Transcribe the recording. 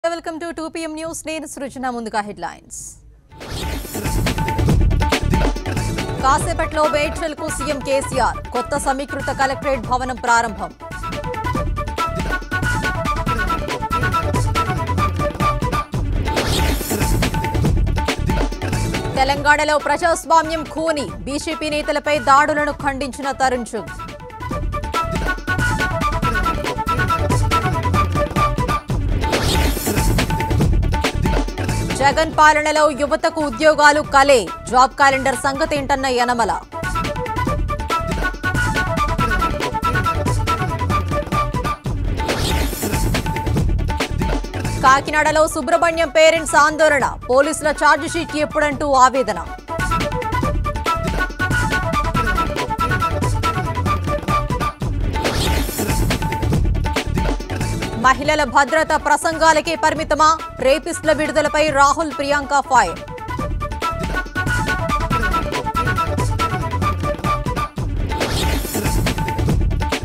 welcome to two PM news నేను సృజన ముందుగా headlines కాసేపట్లో మేడ్చల్ కు సీఎం కేసీఆర్ కొత్త సమీకృత కలెక్టరేట్ భవనం ప్రారంభం తెలంగాణలో ప్రజాస్వామ్యం ఖూని బీజేపీ నేతలపై దాడులను ఖండించిన తరుణ్ చుగ్ జగన్ పాలనలో యువతకు ఉద్యోగాలు కలే జాబ్ క్యాలెండర్ సంగతేంటన్న యనమల కాకినాడలో సుబ్రహ్మణ్యం పేరెంట్స్ ఆందోళన పోలీసుల ఛార్జిషీట్ ఎప్పుడంటూ ఆవేదన మహిళల భద్రత ప్రసంగాలకే పరిమితమా రేపిస్టుల విడుదలపై రాహుల్ ప్రియాంక ఫైర్